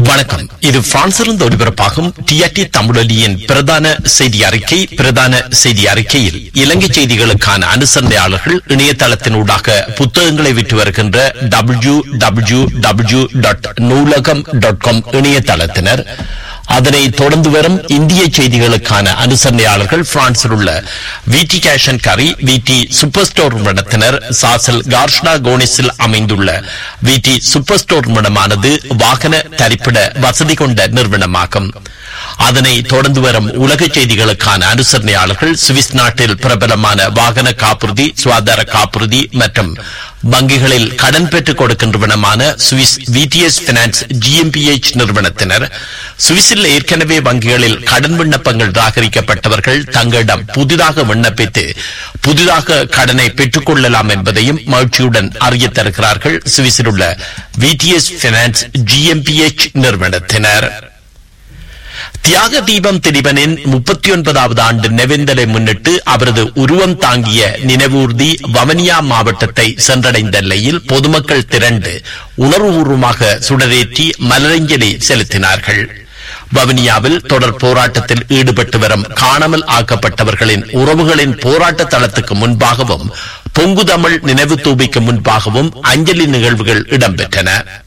வணக்கம் இது பிரான்சிலிருந்து ஒலிபரப்பாகும் டிஆர்டி தமிழொலியின் பிரதான செய்தி அறிக்கை பிரதான செய்தி அறிக்கையில் இலங்கை செய்திகளுக்கான அனுசரணையாளர்கள் இணையதளத்தினூடாக புத்தகங்களை விற்று வருகின்ற W W W dot Noolaham dot com இணையதளத்தினர் அதனை தொடர்ந்து வரும் இந்திய செய்திகளுக்கான அனுசரணையாளர்கள் பிரான்சில் உள்ள விடி கேஷ் அண்ட் கரி விடி சூப்பர் ஸ்டோர் நிறுவனத்தினர் சாசல் கார்ஷ்டா கோனிஸில் அமைந்துள்ள விடி சூப்பர் ஸ்டோர் நிறுவனமானது வாகன தரிப்பிட வசதி கொண்ட நிறுவனமாகும் அதனை தொடர்ந்து வரும் உலக செய்திகளுக்கான அனுசரணையாளர்கள் சுவிஸ் நாட்டில் பிரபலமான வாகன காப்புறுதி சுகாதார காப்புறுதி மற்றும் வங்கிகளில் கடன் பெற்றுக் கொடுக்கின்றவனமான சுவிஸ் விடிஎஸ் பினான்ஸ் ஜிஎம்பிஎச் நிறுவனத்தினர் சுவிஸில் ஏற்கனவே வங்கிகளில் கடன் விண்ணப்பங்கள் ராகரிக்கப்பட்டவர்கள் தங்களிடம் புதிதாக விண்ணப்பித்து புதிதாக கடனை பெற்றுக் கொள்ளலாம் என்பதையும் மகிழ்ச்சியுடன் அறிய தருகிறார்கள் சுவிஸில் உள்ள விடிஎஸ் பினான்ஸ் ஜிஎம்பிஎச் நிறுவனத்தினர் தியாக தீபம் திரிவனின் முப்பத்தி ஒன்பதாவது ஆண்டு நெவேந்தலை முன்னிட்டு அவரது உருவம் தாங்கிய நினைவூர்தி வவனியா மாவட்டத்தை சென்றடைந்த நிலையில் பொதுமக்கள் திரண்டு உணர்வுபூர்வமாக சுடரேற்றி மலரஞ்சலி செலுத்தினார்கள் வவுனியாவில் தொடர் போராட்டத்தில் ஈடுபட்டு வரும் காணாமல் ஆக்கப்பட்டவர்களின் உறவுகளின் போராட்ட தளத்துக்கு முன்பாகவும் பொங்கு தமிழ் நினைவு தூபிக்கு முன்பாகவும் அஞ்சலி நிகழ்வுகள் இடம்பெற்றன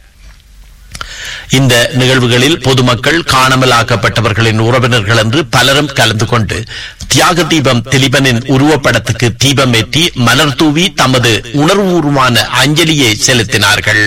இந்த நிகழ்வுகளில் பொதுமக்கள் காணாமல் ஆக்கப்பட்டவர்களின் உறவினர்கள் என்று பலரும் கலந்து கொண்டு தியாக தீபம் திலீபனின் உருவப்படத்துக்கு தீபம் ஏற்றி மலர் தூவி தமது உணர்வுபூர்வமான அஞ்சலியை செலுத்தினார்கள்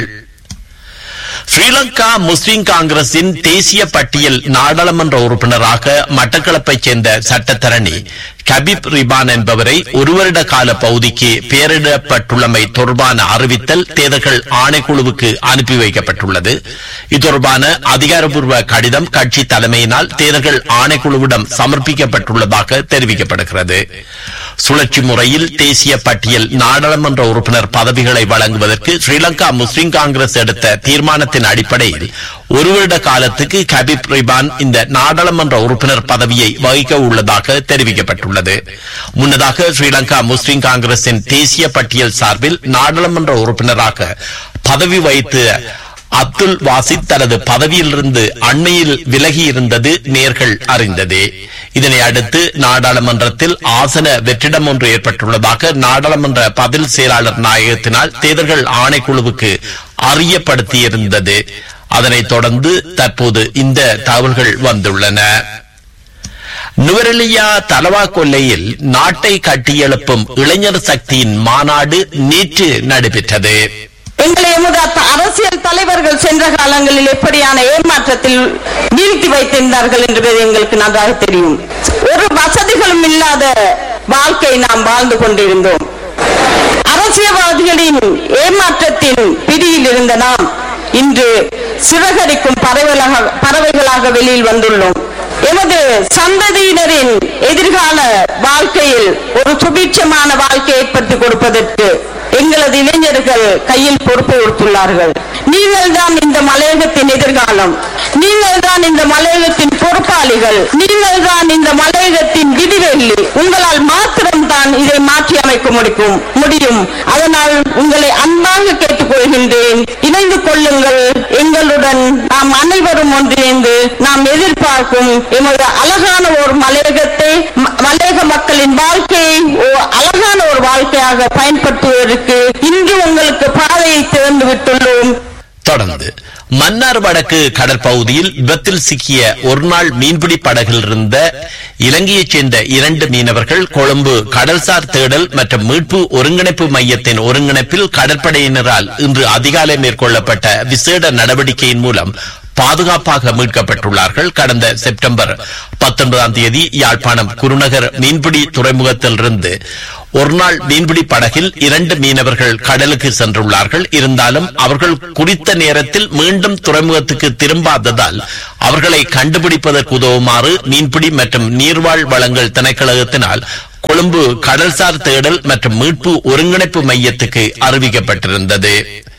ஸ்ரீலங்கா முஸ்லிம் காங்கிரசின் தேசிய பட்டியல் நாடாளுமன்ற உறுப்பினராக மட்டக்களப்பைச் சேர்ந்த சட்டத்தரணி கபிப் ரிபான் என்பவரை ஒரு வருட கால பகுதிக்கு பெயரிடப்பட்டுள்ளமை தொடர்பான அறிவித்தல் தேர்தல்கள் ஆணைக்குழுவுக்கு அனுப்பி வைக்கப்பட்டுள்ளது இது தொடர்பான அதிகாரப்பூர்வ கடிதம் கட்சி தலைமையினால் தேர்தல்கள் ஆணைக்குழுவிடம் சமர்ப்பிக்கப்பட்டுள்ளதாக தெரிவிக்கப்படுகிறது சுழற்சி முறையில் தேசிய பட்டியல் நாடாளுமன்ற உறுப்பினர் பதவிகளை வழங்குவதற்கு ஸ்ரீலங்கா முஸ்லிம் காங்கிரஸ் எடுத்த தீர்மானத்தின் அடிப்படையில் ஒரு வருட காலத்துக்கு கபிப் ரிபான் இந்த நாடாளுமன்ற உறுப்பினர் பதவியை வகிக்க உள்ளதாக தெரிவிக்கப்பட்டுள்ளது முன்னதாக ஸ்ரீலங்கா முஸ்லிம் காங்கிரசின் தேசிய பட்டியல் சார்பில் நாடாளுமன்ற உறுப்பினராக பதவி வகித்து அப்துல் வாசித் தனது பதவியிலிருந்து அண்மையில் விலகி இருந்தது நேர்கள் அறிந்ததே இதனை அடுத்து நாடாளுமன்றத்தில் ஆசன வெற்றிடம் ஒன்று ஏற்பட்டுள்ளதாக நாடாளுமன்ற பதில் செயலாளர் நாயகத்தினால் தேர்தல்கள் ஆணைக்குழுவுக்கு அறியப்படுத்தியிருந்தது அதனைத் தொடர்ந்து தற்போது இந்த தகவல்கள் வந்துள்ளன நுவரெலியா தலவா கொல்லையில் நாட்டை கட்டியெழுப்பும் இளைஞர் சக்தியின் மாநாடு நேற்று நடைபெற்றது எங்களை எமது அத்த- அரசியல் தலைவர்கள் சென்ற காலங்களில் எப்படியான ஏமாற்றத்தில் வீழ்த்தி வைத்திருந்தார்கள் என்பது எங்களுக்கு நன்றாக தெரியும் ஒரு வசதிகளும் இல்லாத வாழ்க்கை நாம் வாழ்ந்து கொண்டிருந்தோம் அரசியல்வாதிகளின் ஏமாற்றத்தின் பிடியில் இருந்த நாம் இன்று சிறகடிக்கும் பறவைகளாக பறவைகளாக வெளியில் வந்துள்ளோம் எமது சந்ததியினரின் எதிர்கால வாழ்க்கையில் ஒரு சுபீட்சமான வாழ்க்கை ஏற்படுத்தி கொடுப்பதற்கு எங்களது இளைஞர்கள் கையில் பொறுப்பு கொடுத்துள்ளார்கள் நீங்கள் தான் இந்த மலையகத்தின் எதிர்காலம் நீங்கள் தான் இந்த மலையகத்தின் பொறுப்பாளிகள் நீங்கள் தான் இந்த மலையகத்தின் விதிவெள்ளி உங்களால் மாத்திரம்தான் இதை மாற்றி அமைக்க முடியும் முடியும் அதனால் உங்களை அன்பாக கேட்டுக்கொள்கின்றேன் இணைந்து கொள்ளுங்கள் எங்களுடன் நாம் அனைவரும் ஒன்றிணைந்து நாம் எதிர்பார்க்கும் எமது அழகான ஒரு மலையகத்தை ம- மலையக மக்களின் வாழ்க்கையை ஓ- அழகான ஒரு வாழ்க்கையாக பயன்படுத்துவதற்கு இன்று உங்களுக்கு பாதையை திறந்து விட்டுள்ளோம் தொடர்ந்து மன்னார் வடக்கு கடற்பகுதியில் விபத்தில் சிக்கிய ஒருநாள் மீன்பிடி படகில் இருந்த இலங்கையைச் சேர்ந்த இரண்டு மீனவர்கள் கொழும்பு கடல்சார் தேடல் மற்றும் மீட்பு ஒருங்கிணைப்பு மையத்தின் ஒருங்கிணைப்பில் கடற்படையினரால் இன்று அதிகாலை மேற்கொள்ளப்பட்ட விசேட நடவடிக்கையின் மூலம் பாதுகாப்பாக மீட்கப்பட்டுள்ளார்கள் கடந்த செப்டம்பர் பத்தொன்பதாம் தேதி யாழ்ப்பாணம் குருநகர் மீன்பிடி துறைமுகத்திலிருந்து ஒருநாள் மீன்பிடி படகில் இரண்டு மீனவர்கள் கடலுக்கு சென்றுள்ளார்கள் இருந்தாலும் அவர்கள் குறித்த நேரத்தில் மீண்டும் துறைமுகத்துக்கு திரும்பாததால் அவர்களை கண்டுபிடிப்பதற்கு உதவுமாறு மீன்பிடி மற்றும் நீர்வாழ் வளங்கள் திணைக்களகத்தினால் கொழும்பு கடல்சார் தேடல் மற்றும் மீட்பு ஒருங்கிணைப்பு மையத்துக்கு அறிவிக்கப்பட்டிருந்தது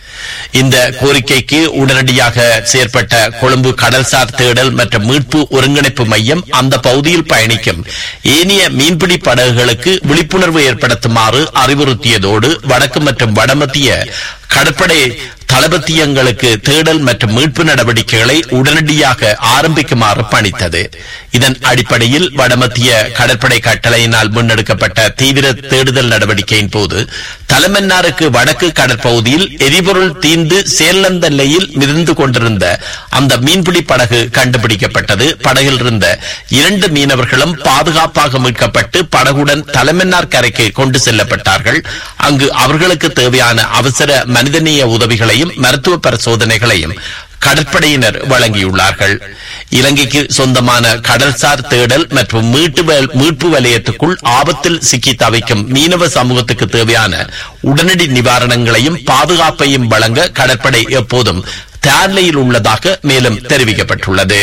இந்த கோரிக்கைக்கு உடனடியாக செயற்பட்ட கொழும்பு கடல்சார் தேடல் மற்றும் மீட்பு ஒருங்கிணைப்பு மையம் அந்த பகுதியில் பயணிக்கும் ஏனைய மீன்பிடி படகுகளுக்கு விழிப்புணர்வு ஏற்படுத்துமாறு அறிவுறுத்தியதோடு வடக்கு மற்றும் வடமத்திய கடற்படை தளபத்தியங்களுக்கு தேடல் மற்றும் மீட்பு நடவடிக்கைகளை உடனடியாக ஆரம்பிக்குமாறு பணித்தது இதன் அடிப்படையில் வடமத்திய கடற்படை கட்டளையினால் முன்னெடுக்கப்பட்ட தீவிர தேடுதல் நடவடிக்கையின் போது தலைமன்னாருக்கு வடக்கு கடற்பகுதியில் எரிபொருள் தீந்து சேர்லந்த நிலையில் மிதந்து கொண்டிருந்த அந்த மீன்பிடி படகு கண்டுபிடிக்கப்பட்டது படகில் இருந்த இரண்டு மீனவர்களும் பாதுகாப்பாக மீட்கப்பட்டு படகுடன் தலைமன்னார் கரைக்கு கொண்டு செல்லப்பட்டார்கள் அங்கு அவர்களுக்கு தேவையான அவசர மனிதநேய உதவிகளையும் மருத்துவ பரிசோதனைகளையும் கடற்படையினர் வழங்கியுள்ளார்கள் இலங்கைக்கு சொந்தமான கடல்சார் தேடல் மற்றும் மீட்டு வ- மீட்பு வலயத்துக்குள் ஆபத்தில் சிக்கி தவிக்கும் மீனவ சமூகத்துக்கு தேவையான உடனடி நிவாரணங்களையும் பாதுகாப்பையும் வழங்க கடற்படை எப்போதும் தயார் நிலையில் உள்ளதாக மேலும் தெரிவிக்கப்பட்டுள்ளது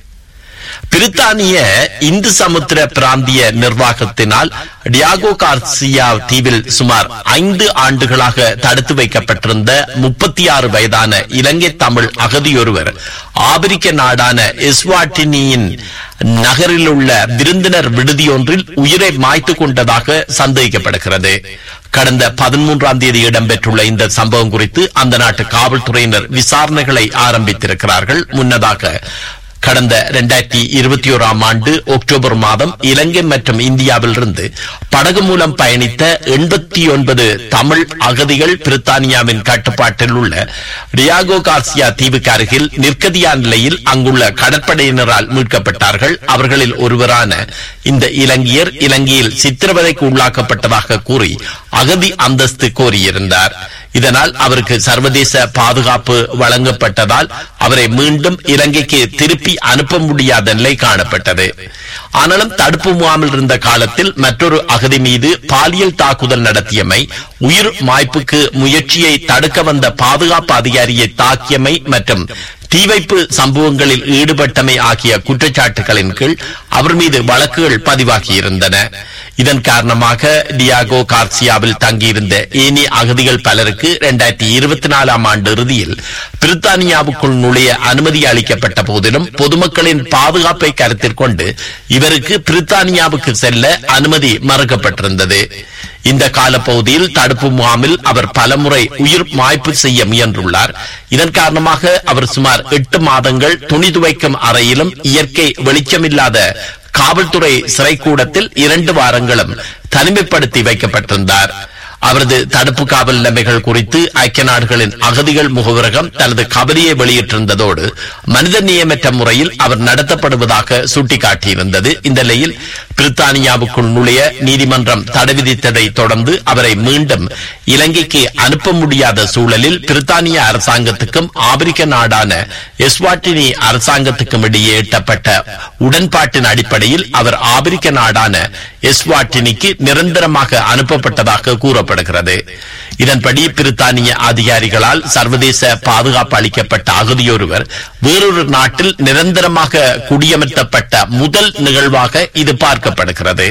பிரித்தானிய இந்து சமுத்திர பிராந்திய நிர்வாகத்தினால் டியாகோ கார்சியா தீவில் சுமார் ஐந்து ஆண்டுகளாக தடுத்து வைக்கப்பட்டிருந்த முப்பத்தி ஆறு வயதான இலங்கை தமிழ் அகதியொருவர் ஆபிரிக்க நாடான எஸ்வாட்டினியின் நகரில் உள்ள விருந்தினர் விடுதியொன்றில் உயிரை மாய்த்து கொண்டதாக சந்தேகிக்கப்படுகிறது கடந்த பதிமூன்றாம் தேதி இடம்பெற்றுள்ள இந்த சம்பவம் குறித்து அந்த நாட்டு காவல்துறையினர் விசாரணைகளை ஆரம்பித்திருக்கிறார்கள் முன்னதாக கடந்த இரண்டாயிரத்தி இருபத்தி ஓராம் ஆண்டு அக்டோபர் மாதம் இலங்கை மற்றும் இந்தியாவிலிருந்து படகு மூலம் பயணித்த எண்பத்தி ஒன்பது தமிழ் அகதிகள் பிரித்தானியாவின் கட்டுப்பாட்டில் உள்ள டியாகோ கார்சியா தீவுக்கு அருகில் நிற்கதியா நிலையில் அங்குள்ள கடற்படையினரால் மீட்கப்பட்டார்கள் அவர்களில் ஒருவரான இந்த இலங்கையர் இலங்கையில் சித்திரவதைக்கு உள்ளாக்கப்பட்டதாக கூறி அகதி அந்தஸ்து கோரியிருந்தார் இதனால் அவருக்கு சர்வதேச பாதுகாப்பு வழங்கப்பட்டதால் அவரை மீண்டும் இலங்கைக்கு திருப்பி அனுப்ப முடியாத நிலை காணப்பட்டது ஆனாலும் தடுப்பு முகாமில் இருந்த காலத்தில் மற்றொரு அகதி மீது பாலியல் தாக்குதல் நடத்தியமை உயிர் மாய்ப்புக்கு முயற்சியை தடுக்க வந்த பாதுகாப்பு அதிகாரியை தாக்கியமை மற்றும் தீவைப்பு சம்பவங்களில் ஈடுபட்டமை ஆகிய குற்றச்சாட்டுகளின் கீழ் அவர் மீது வழக்குகள் பதிவாகியிருந்தன இதன் காரணமாக டியாகோ கார்சியாவில் தங்கியிருந்த ஏனி அகதிகள் பலருக்கு இரண்டாயிரத்தி இருபத்தி நாலாம் ஆண்டு இறுதியில் பிரித்தானியாவுக்குள் நுழைய அனுமதி அளிக்கப்பட்ட போதிலும் பொதுமக்களின் பாதுகாப்பை கருத்தில் கொண்டு இவருக்கு பிரித்தானியாவுக்கு செல்ல அனுமதி மறுக்கப்பட்டிருந்தது இந்த காலப்பகுதியில் தடுப்பு முகாமில் அவர் பலமுறை உயிர் மாய்ப்பு செய்ய முயன்றுள்ளார் இதன் காரணமாக அவர் சுமார் எட்டு மாதங்கள் துணி துவைக்கும் அறையிலும் இயற்கை வெளிச்சமில்லாத காவல்துறை சிறைக்கூடத்தில் இரண்டு வாரங்களும் தனிமைப்படுத்தி வைக்கப்பட்டிருந்தார் அவரது தடுப்பு காவல் நிலைமைகள் குறித்து ஐக்கிய நாடுகளின் அகதிகள் முகவரகம் தனது கவலையை வெளியிட்டிருந்ததோடு மனிதநேயமற்ற முறையில் அவர் நடத்தப்படுவதாக சுட்டிக்காட்டியிருந்தது இந்த நிலையில் பிரித்தானியாவுக்குள் நுழைய நீதிமன்றம் தடை விதித்ததை தொடர்ந்து அவரை மீண்டும் இலங்கைக்கு அனுப்ப முடியாத சூழலில் பிரித்தானிய அரசாங்கத்துக்கும் ஆப்பிரிக்க நாடான எஸ்வாட்டினி அரசாங்கத்துக்கும் இடையே எட்டப்பட்ட உடன்பாட்டின் அடிப்படையில் அவர் ஆப்பிரிக்க நாடான எஸ்வாட்டினிக்கு நிரந்தரமாக அனுப்பப்பட்டதாக கூறப்படுகிறது இதன்படி பிரித்தானிய அதிகாரிகளால் சர்வதேச பாதுகாப்பு அளிக்கப்பட்ட அகதியொருவர் வேறொரு நாட்டில் நிரந்தரமாக குடியமர்த்தப்பட்ட முதல் நிகழ்வாக இது பார்க்கப்படுகிறது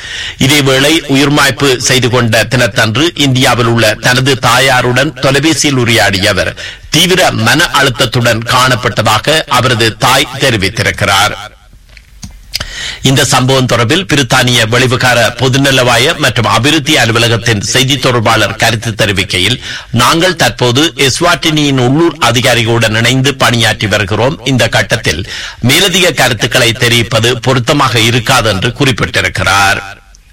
இதேவேளை உயிர்மாய்ப்பு செய்து கொண்ட தினத்தன்று இந்தியாவில் உள்ள தனது தாயாருடன் தொலைபேசியில் உரையாடிய அவர் தீவிர மன அழுத்தத்துடன் காணப்பட்டதாக அவரது தாய் தெரிவித்திருக்கிறார் இந்த சம்பவம் தொடர்பில் பிரித்தானிய வெளிவிகார பொதுநலவாய மற்றும் அபிவிருத்தி அலுவலகத்தின் செய்தி தொடர்பாளர் கருத்து தெரிவிக்கையில் நாங்கள் தற்போது எஸ்வாட்டினியின் உள்ளூர் அதிகாரிகளுடன் இணைந்து பணியாற்றி வருகிறோம் இந்த கட்டத்தில் மேலதிக கருத்துக்களை தெரிவிப்பது பொருத்தமாக இருக்காது என்று குறிப்பிட்டிருக்கிறார்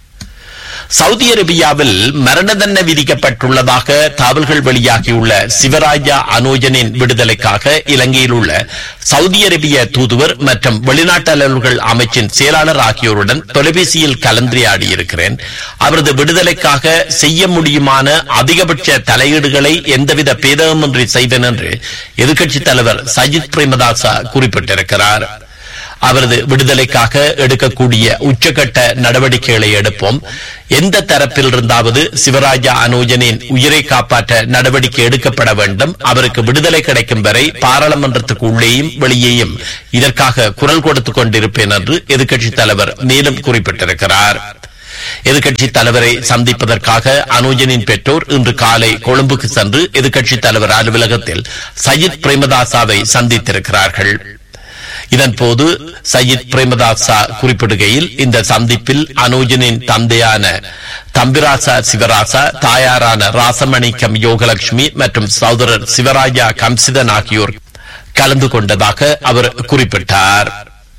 சவுதி அரேபியாவில் மரண தண்டனை விதிக்கப்பட்டுள்ளதாக தகவல்கள் வெளியாகியுள்ள சிவராஜா அனோஜனின் விடுதலைக்காக இலங்கையில் உள்ள சவுதி அரேபிய தூதுவர் மற்றும் வெளிநாட்டு அலுவல்கள் அமைச்சின் செயலாளர் ஆகியோருடன் தொலைபேசியில் கலந்துரையாடியிருக்கிறேன் அவரது விடுதலைக்காக செய்ய முடியுமான அதிகபட்ச தலையீடுகளை எந்தவித பேதகமின்றி செய்வேன் என்று எதிர்க்கட்சித் தலைவர் சஜித் பிரேமதாசா குறிப்பிட்டிருக்கிறார் அவரது விடுதலைக்காக எடுக்கக்கூடிய உச்சகட்ட நடவடிக்கைகளை எடுப்போம் எந்த தரப்பில் இருந்தாவது சிவராஜா அனோஜனின் உயிரை காப்பாற்ற நடவடிக்கை எடுக்கப்பட வேண்டும் அவருக்கு விடுதலை கிடைக்கும் வரை பாராளுமன்றத்துக்கு உள்ளேயும் வெளியேயும் இதற்காக குரல் கொடுத்துக் கொண்டிருப்பேன் என்று எதிர்க்கட்சித் தலைவர் மேலும் குறிப்பிட்டிருக்கிறார் எதிர்க்கட்சித் தலைவரை சந்திப்பதற்காக அனுஜனின் பெற்றோர் இன்று காலை கொழும்புக்கு சென்று எதிர்க்கட்சித் தலைவர் அலுவலகத்தில் சஜித் பிரேமதாசாவை சந்தித்திருக்கிறார்கள் இதன்போது சையீத் பிரேமதாசா குறிப்பிடுகையில் இந்த சந்திப்பில் அனோஜனின் தந்தையான தம்பிராசா சிவராசா தாயாரான ராசமணிக்கம் யோகலட்சுமி மற்றும் சகோதரர் சிவராஜா கம்சிதன் ஆகியோர் கலந்து கொண்டதாக அவர் குறிப்பிட்டார்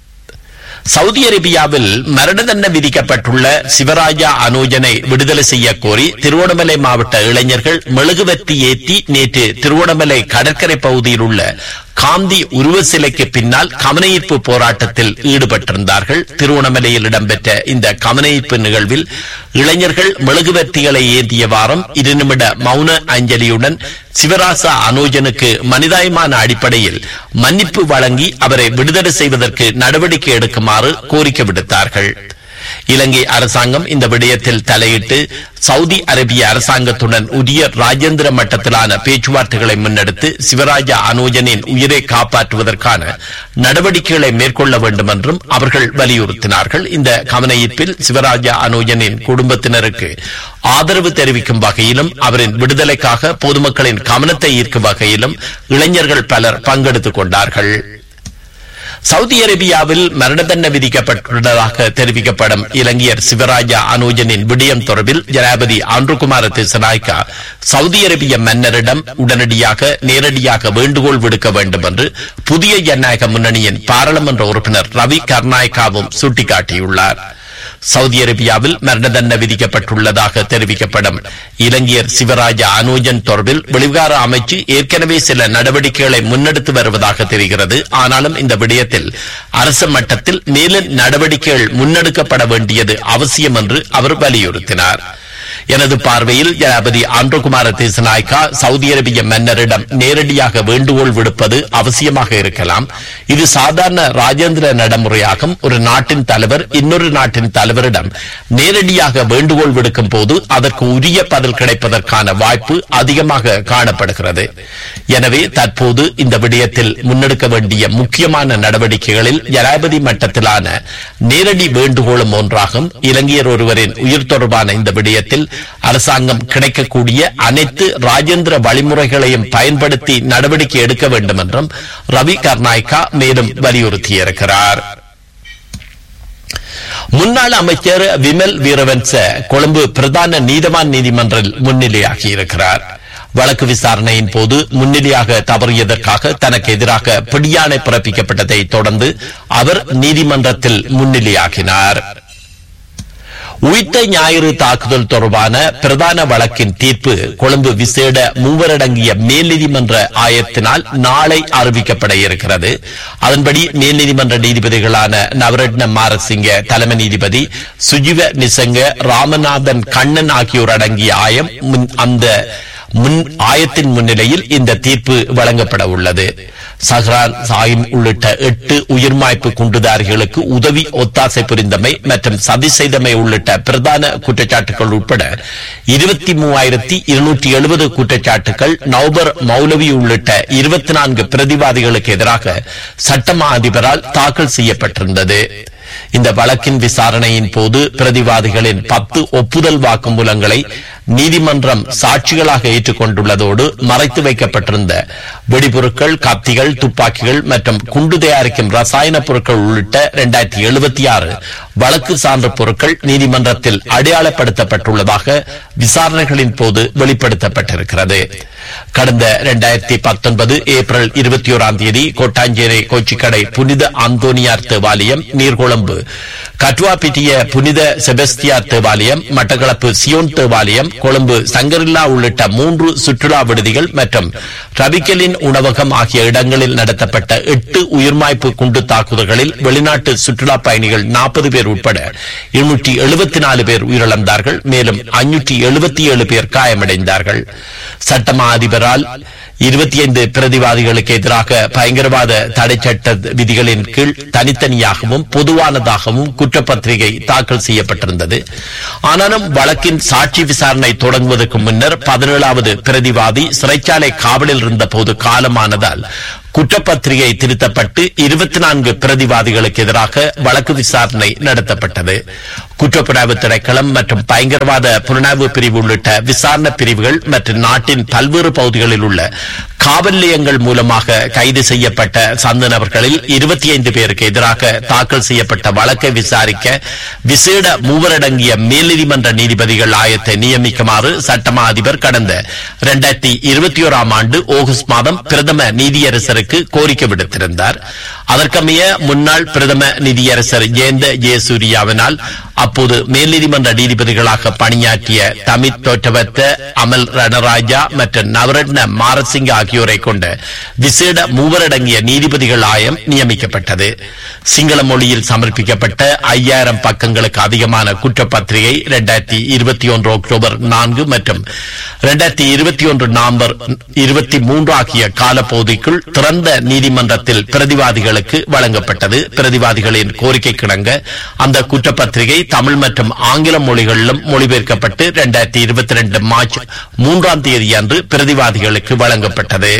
சவுதி அரேபியாவில் மரண தண்டனை விதிக்கப்பட்டுள்ள சிவராஜா அனோஜனை விடுதலை செய்ய கோரி திருவோணமலை மாவட்ட இளைஞர்கள் மெழுகுவர்த்தி ஏற்றி நேற்று திருவோணமலை கடற்கரை பகுதியில் உள்ள காந்தி உருவ சிலைக்கு பின்னால் கவனஈர்ப்பு போராட்டத்தில் ஈடுபட்டிருந்தார்கள் திருவோணமலையில் இடம்பெற்ற இந்த கவனஈர்ப்பு நிகழ்வில் இளைஞர்கள் மெழுகுவர்த்திகளை ஏந்திய வாரம் இரு நிமிட மௌன அஞ்சலியுடன் சிவராசா அனோஜனுக்கு மனிதாயமான அடிப்படையில் மன்னிப்பு வழங்கி அவரை விடுதலை செய்வதற்கு நடவடிக்கை எடுக்குமாறு கோரிக்கை விடுத்தார்கள் இலங்கை அரசாங்கம் இந்த விடயத்தில் தலையிட்டு சவுதி அரேபிய அரசாங்கத்துடன் உரிய ராஜேந்திர மட்டத்திலான பேச்சுவார்த்தைகளை முன்னெடுத்து சிவராஜா அனோஜனின் உயிரை காப்பாற்றுவதற்கான நடவடிக்கைகளை மேற்கொள்ள வேண்டும் என்றும் அவர்கள் வலியுறுத்தினார்கள் இந்த கவனஈர்ப்பில் சிவராஜா அனோஜனின் குடும்பத்தினருக்கு ஆதரவு தெரிவிக்கும் வகையிலும் அவரின் விடுதலைக்காக பொதுமக்களின் கவனத்தை ஈர்க்கும் வகையிலும் இளைஞர்கள் பலர் பங்கெடுத்துக் கொண்டார்கள் சவுதி அரேபியாவில் மரண தண்டனை விதிக்கப்பட்டுள்ளதாக தெரிவிக்கப்படும் இலங்கையர் சிவராஜா அனோஜனின் விடயம் தொடர்பில் ஜனாபதி ஆண்ட்ருகுமார திசநாய்க்கா சவுதி அரேபிய மன்னரிடம் உடனடியாக நேரடியாக வேண்டுகோள் விடுக்க வேண்டும் என்று புதிய ஜனநாயக முன்னணியின் பாராளுமன்ற உறுப்பினர் ரவி கர்நாயக்காவும் சுட்டிக்காட்டியுள்ளார் சவுதி அரேபியாவில் மரண தண்டனை விதிக்கப்பட்டுள்ளதாக தெரிவிக்கப்படும் இலங்கையர் சிவராஜா அனோஜன் தொடர்பில் வெளிவிகார அமைச்சு ஏற்கனவே சில நடவடிக்கைகளை முன்னெடுத்து வருவதாக தெரிகிறது ஆனாலும் இந்த விடயத்தில் அரசு மட்டத்தில் மேலும் நடவடிக்கைகள் முன்னெடுக்கப்பட வேண்டியது அவசியம் என்று அவர் வலியுறுத்தினார் எனது பார்வையில் ஜனாபதி ஆண்ட்ரகுமார தேசநாயக்கா சவுதி அரேபிய மன்னரிடம் நேரடியாக வேண்டுகோள் விடுப்பது அவசியமாக இருக்கலாம் இது சாதாரண ராஜேந்திர நடைமுறையாகும் ஒரு நாட்டின் தலைவர் இன்னொரு நாட்டின் தலைவரிடம் நேரடியாக வேண்டுகோள் விடுக்கும் போது அதற்கு உரிய பதில் கிடைப்பதற்கான வாய்ப்பு அதிகமாக காணப்படுகிறது எனவே தற்போது இந்த விடயத்தில் முன்னெடுக்க வேண்டிய முக்கியமான நடவடிக்கைகளில் ஜனாதிபதி மட்டத்திலான நேரடி வேண்டுகோளும் ஒன்றாகும் இலங்கையர் ஒருவரின் உயிர் தொடர்பான இந்த விடயத்தில் அரசாங்கம் கிடைக்கக்கூடிய அனைத்து ராஜேந்திர வழிமுறைகளையும் பயன்படுத்தி நடவடிக்கை எடுக்க வேண்டும் என்றும் ரவி கர்நாயக்கா மேலும் வலியுறுத்தியிருக்கிறார் முன்னாள் அமைச்சர் விமல் வீரவன்ச கொழும்பு பிரதான நீதவான் நீதிமன்றில் முன்னிலையாகியிருக்கிறார் வழக்கு விசாரணையின் போது முன்னிலையாக தவறியதற்காக தனக்கு எதிராக பிடியாணை பிறப்பிக்கப்பட்டதை தொடர்ந்து அவர் நீதிமன்றத்தில் முன்னிலையாகினார் உயிர்த்த ஞாயிறு தாக்குதல் தொடர்பான பிரதான வழக்கின் தீர்ப்பு கொழும்பு விசேட மூவரடங்கிய மேல் நீதிமன்ற ஆயத்தினால் நாளை அறிவிக்கப்பட இருக்கிறது அதன்படி மேல் நீதிமன்ற நீதிபதிகளான நவரட்ன மாரசிங்க தலைமை நீதிபதி சுஜிவ நிசங்க ராமநாதன் கண்ணன் ஆகியோர் அடங்கிய ஆயம் முன்- அந்த முன் ஆயத்தின் முன்னிலையில் இந்த தீர்ப்பு வழங்கப்பட உள்ளது சஹ்ரான் சாயிம் உள்ளிட்ட எட்டு உயிர்மாய்ப்பு குண்டுதாரிகளுக்கு உதவி ஒத்தாசை புரிந்தமை மற்றும் சதி செய்தமை உள்ளிட்ட பிரதான குற்றச்சாட்டுகள் உட்பட இருபத்தி மூவாயிரத்தி இருநூற்றி எழுபது குற்றச்சாட்டுகள் நௌபர் மௌலவி உள்ளிட்ட இருபத்தி நான்கு பிரதிவாதிகளுக்கு எதிராக சட்டமா அதிபரால் தாக்கல் செய்யப்பட்டிருந்தது இந்த வழக்கின் விசாரணையின் போது பிரதிவாதிகளின் பத்து ஒப்புதல் வாக்குமூலங்களை நீதிமன்றம் சாட்சிகளாக ஏற்றுக்கொண்டுள்ளதோடு மறைத்து வைக்கப்பட்டிருந்த வெடிபொருட்கள் கத்திகள் துப்பாக்கிகள் மற்றும் குண்டு தயாரிக்கும் ரசாயன பொருட்கள் உள்ளிட்ட இரண்டாயிரத்தி எழுபத்தி ஆறு வழக்கு சான்று பொருட்கள் நீதிமன்றத்தில் அடையாளப்படுத்தப்பட்டுள்ளதாக விசாரணைகளின் போது வெளிப்படுத்தப்பட்டிருக்கிறது கடந்த இரண்டாயிரத்தி பத்தொன்பது ஏப்ரல் இருபத்தி ஓராம் தேதி கோட்டாஞ்சேரி கோச்சிக்கடை புனித அந்தோனியார் தேவாலயம் நீர்கொழும்பு கட்வாபிட்டிய புனித செபஸ்தியார் தேவாலயம் மட்டக்களப்பு சியோன் தேவாலயம் கொழும்பு சங்கரில்லா உள்ளிட்ட மூன்று சுற்றுலா விடுதிகள் மற்றும் ரபிக்கலின் உணவகம் ஆகிய இடங்களில் நடத்தப்பட்ட எட்டு உயிர்மாய்ப்பு குண்டு தாக்குதல்களில் வெளிநாட்டு சுற்றுலா பயணிகள் நாற்பது பேர் உட்பட இருநூற்றி எழுபத்தி நாலு பேர் உயிரிழந்தார்கள் மேலும் ஐநூற்றி எழுபத்தி ஏழு பேர் காயமடைந்தார்கள் சட்டமா அதிபரால் இருபத்தி ஐந்து பிரதிவாதிகளுக்கு எதிராக பயங்கரவாத தடை சட்ட விதிகளின் கீழ் தனித்தனியாகவும் பொதுவானதாகவும் குற்றப்பத்திரிகை தாக்கல் செய்யப்பட்டிருந்தது ஆனாலும் வழக்கின் சாட்சி விசாரணை தொடங்குவதற்கு முன்னர் பதினேழாவது பிரதிவாதி சிறைச்சாலை காவலில் இருந்த போது காலமானதால் குற்றப்பத்திரிகை திருத்தப்பட்டு இருபத்தி நான்கு பிரதிவாதிகளுக்கு எதிராக வழக்கு விசாரணை நடத்தப்பட்டது குற்றப்புலனாய்வு திணைக்களம் மற்றும் பயங்கரவாத புலனாய்வு பிரிவு உள்ளிட்ட விசாரணை பிரிவுகள் மற்றும் நாட்டின் பல்வேறு பகுதிகளில் உள்ள காவல் நிலையங்கள் மூலமாக கைது செய்யப்பட்ட சந்த நபர்களில் இருபத்தி ஐந்து பேருக்கு எதிராக தாக்கல் செய்யப்பட்ட வழக்கை விசாரிக்க விசேட மூவரடங்கிய மேல்நீதிமன்ற நீதிபதிகள் ஆயத்தை நியமிக்குமாறு சட்டமா அதிபர் கடந்த இரண்டாயிரத்தி இருபத்தி ஓராம் ஆண்டு ஆகஸ்ட் மாதம் பிரதம நீதியரசருக்கு கோரிக்கை விடுத்திருந்தார் அதற்கமைய முன்னாள் பிரதம நீதியரசர் ஜெயந்த ஜெயசூரியாவினால் அப்போது மேல் நீதிமன்ற நீதிபதிகளாக பணியாற்றிய தமித் தோற்றவத்த அமல் ரணராஜா மற்றும் நவரத்ன மாரசிங்க ஆகியோரை கொண்ட விசேட மூவரடங்கிய நீதிபதிகள் ஆயம் நியமிக்கப்பட்டது சிங்கள மொழியில் சமர்ப்பிக்கப்பட்ட ஐயாயிரம் பக்கங்களுக்கு அதிகமான குற்றப்பத்திரிகை இரண்டாயிரத்தி இருபத்தி ஒன்று அக்டோபர் நான்கு மற்றும் இரண்டாயிரத்தி இருபத்தி ஒன்று நவம்பர் இருபத்தி மூன்று ஆகிய காலப்பகுதிக்குள் திறந்த நீதிமன்றத்தில் பிரதிவாதிகளுக்கு வழங்கப்பட்டது பிரதிவாதிகளின் கோரிக்கை கிணங்க அந்த குற்றப்பத்திரிகை தமிழ் மற்றும் ஆங்கில மொழிகளிலும் மொழிபெயர்க்கப்பட்டு இரண்டாயிரத்தி இருபத்தி ரெண்டு மார்ச் மூன்றாம் தேதி அன்று பிரதிவாதிகளுக்கு வழங்கப்பட்டது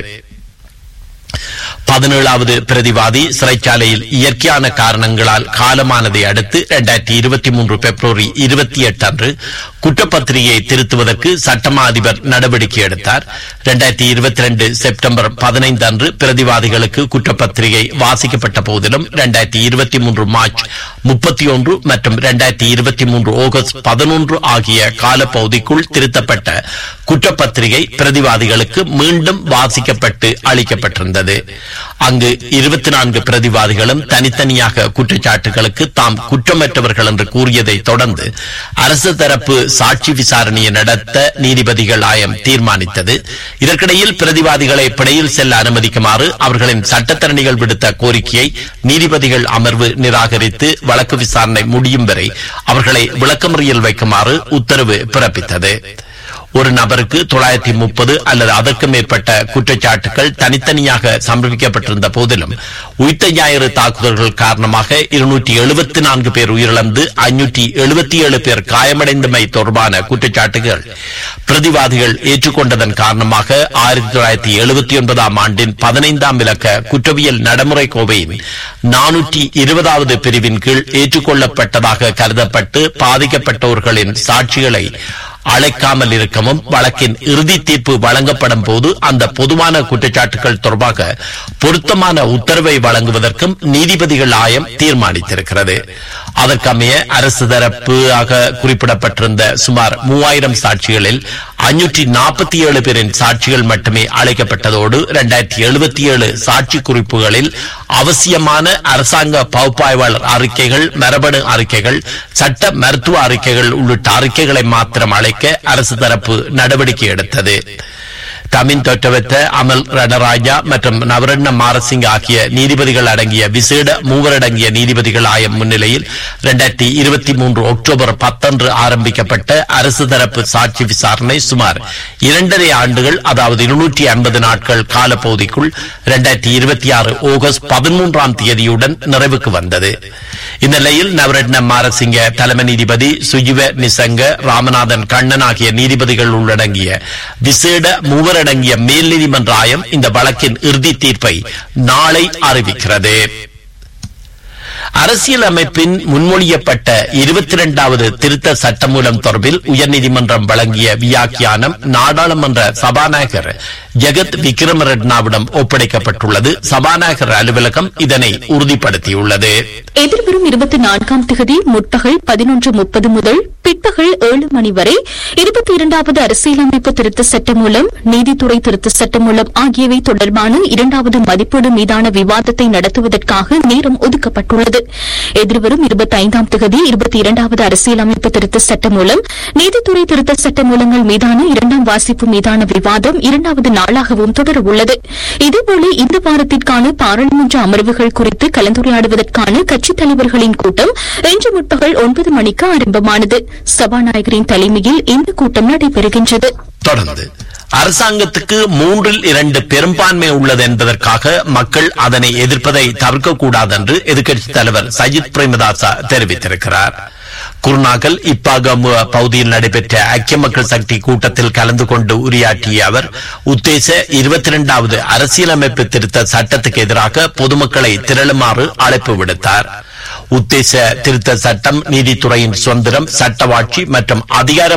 பதினேழாவது பிரதிவாதி சிறைச்சாலையில் இயற்கையான காரணங்களால் காலமானதை அடுத்து இரண்டாயிரத்தி இருபத்தி மூன்று பிப்ரவரி இருபத்தி எட்டு அன்று குற்றப்பத்திரிகையை திருத்துவதற்கு சட்டமா அதிபர் நடவடிக்கை எடுத்தார் இரண்டாயிரத்தி இருபத்தி ரெண்டு செப்டம்பர் பதினைந்து அன்று பிரதிவாதிகளுக்கு குற்றப்பத்திரிகை வாசிக்கப்பட்ட போதிலும் இரண்டாயிரத்தி இருபத்தி மூன்று மார்ச் முப்பத்தி ஒன்று மற்றும் இரண்டாயிரத்தி இருபத்தி மூன்று ஆகஸ்ட் பதினொன்று ஆகிய காலப்பகுதிக்குள் திருத்தப்பட்ட குற்றப்பத்திரிகை பிரதிவாதிகளுக்கு மீண்டும் வாசிக்கப்பட்டு அளிக்கப்பட்டிருந்தது அங்கு இருபத்தி நான்கு பிரதிவாதிகளும் தனித்தனியாக குற்றச்சாட்டுகளுக்கு தாம் குற்றமற்றவர்கள் என்று கூறியதை தொடர்ந்து அரசு தரப்பு சாட்சி விசாரணையை நடத்த நீதிபதிகள் ஆயம் தீர்மானித்தது இதற்கிடையில் பிரதிவாதிகளை பிணையில் செல்ல அனுமதிக்குமாறு அவர்களின் சட்டத்தரணிகள் விடுத்த கோரிக்கையை நீதிபதிகள் அமர்வு நிராகரித்து வழக்கு விசாரணை முடியும் வரை அவர்களை விளக்கமறியல் வைக்குமாறு உத்தரவு பிறப்பித்தது ஒரு நபருக்கு தொள்ளாயிரத்தி முப்பது அல்லது அதற்கு மேற்பட்ட குற்றச்சாட்டுகள் தனித்தனியாக சமர்ப்பிக்கப்பட்டிருந்த போதிலும் உயிர்த்த ஞாயிறு தாக்குதல்கள் காரணமாக இருநூற்றி எழுபத்தி நான்கு பேர் உயிரிழந்து ஐநூற்றி எழுபத்தி ஏழு பேர் காயமடைந்தமை தொடர்பான குற்றச்சாட்டுகள் பிரதிவாதிகள் ஏற்றுக்கொண்டதன் காரணமாக ஆயிரத்தி தொள்ளாயிரத்தி எழுபத்தி ஒன்பதாம் ஆண்டின் பதினைந்தாம் இலக்க குற்றவியல் நடைமுறை கோவையின் நானூற்றி இருபதாவது பிரிவின் கீழ் ஏற்றுக்கொள்ளப்பட்டதாக கருதப்பட்டு பாதிக்கப்பட்டவர்களின் சாட்சிகளை அழைக்காமல் இருக்கவும் வழக்கின் இறுதி தீர்ப்பு வழங்கப்படும் போது அந்த பொதுவான குற்றச்சாட்டுகள் தொடர்பாக பொருத்தமான உத்தரவை வழங்குவதற்கும் நீதிபதிகள் ஆயம் தீர்மானித்திருக்கிறது அதற்கமைய அரசு தரப்பாக குறிப்பிடப்பட்டிருந்த சுமார் மூவாயிரம் சாட்சிகளில் அஞ்சூற்றி நாற்பத்தி ஏழு பேரின் சாட்சிகள் மட்டுமே அழைக்கப்பட்டதோடு இரண்டாயிரத்தி எழுபத்தி ஏழு சாட்சி குறிப்புகளில் அவசியமான அரசாங்க பகுப்பாய்வாளர் அறிக்கைகள் மரபணு அறிக்கைகள் சட்ட மருத்துவ அறிக்கைகள் உள்ளிட்ட அறிக்கைகளை மாத்திரம் அழைக்க அரசு தரப்பு நடவடிக்கை எடுத்தது தமின் தொட்டவத்த அமல் ரணராஜா மற்றும் நவரண்ண மாரசிங் ஆகிய நீதிபதிகள் அடங்கிய விசேட மூவரடங்கிய நீதிபதிகள் ஆயம் முன்னிலையில் இரண்டாயிரத்தி இருபத்தி மூன்று அக்டோபர் பத்தன்று ஆரம்பிக்கப்பட்ட அரசு தரப்பு சாட்சி விசாரணை சுமார் இரண்டரை ஆண்டுகள் அதாவது இருநூற்றி ஐம்பது நாட்கள் காலப்பகுதிக்குள் இரண்டாயிரத்தி இருபத்தி ஆறு ஆகஸ்ட் பதிமூன்றாம் தேதியுடன் நிறைவுக்கு வந்தது இந்நிலையில் நவரட்ன மாரசிங்க தலைமை நீதிபதி சுஜிவ நிசங்க ராமநாதன் கண்ணன் ஆகிய நீதிபதிகள் உள்ளடங்கிய விசேட மூவரடங்கிய மேல் நீதிமன்ற ஆயம் இந்த வழக்கின் இறுதி தீர்ப்பை நாளை அறிவிக்கிறது அரசியல் அமைப்பின் முன்மொழியப்பட்ட இருபத்தி இரண்டாவது திருத்த சட்டமூலம் தொடர்பில் உயர்நீதிமன்றம் வழங்கிய வியாக்கியானம் நாடாளுமன்ற சபாநாயகர் ஜெகத் விக்ரமரெட்னாவிடம் ஒப்படைக்கப்பட்டுள்ளது சபாநாயகர் அலுவலகம் இதனை உறுதிப்படுத்தியுள்ளது எதிர்வரும் இருபத்தி நான்காம் திகதி முற்பகல் பதினொன்று முப்பது முதல் பிற்பகல் ஏழு மணி வரை இருபத்தி இரண்டாவது அரசியலமைப்பு திருத்த சட்டம் மூலம் நீதித்துறை திருத்த சட்டம் மூலம் ஆகியவை தொடர்பான இரண்டாவது மதிப்பீடு மீதான விவாதத்தை நடத்துவதற்காக நேரம் ஒதுக்கப்பட்டுள்ளது எதிர்வரும் இருபத்தி ஐந்தாம் திகதி இருபத்தி இரண்டாவது அரசியலமைப்பு திருத்த சட்டம் மூலம் நீதித்துறை திருத்த சட்ட மூலங்கள் மீதான இரண்டாம் வாசிப்பு மீதான விவாதம் இரண்டாவது நாளாகவும் தொடரவுள்ளது இதேபோல இந்த வாரத்திற்கான பாராளுமன்ற அமர்வுகள் குறித்து கலந்துரையாடுவதற்கான கட்சித் தலைவர்களின் கூட்டம் இன்று முற்பகல் ஒன்பது மணிக்கு ஆரம்பமானது சபாநாயகரின் தலைமையில் இந்த கூட்டம் நடைபெறுகின்றது தொடர்ந்து அரசாங்கத்துக்கு மூன்றில் இரண்டு பெரும்பான்மை உள்ளது என்பதற்காக மக்கள் அதனை எதிர்ப்பதை தவிர்க்கக்கூடாது என்று எதிர்க்கட்சித் தலைவர் சஜித் பிரேமதாசா தெரிவித்திருக்கிறார் குருநாகல் இப்பாகமு பகுதியில் நடைபெற்ற ஐக்கிய மக்கள் சக்தி கூட்டத்தில் கலந்து கொண்டு உரையாற்றிய அவர் உத்தேச இருபத்தி இரண்டாவது அரசியலமைப்பு திருத்த சட்டத்துக்கு எதிராக பொதுமக்களை திரளுமாறு அழைப்பு விடுத்தார் உத்தேச திருத்த சட்டம் நீதித்துறையின் சுதந்திரம் சட்டவாட்சி மற்றும் அதிகார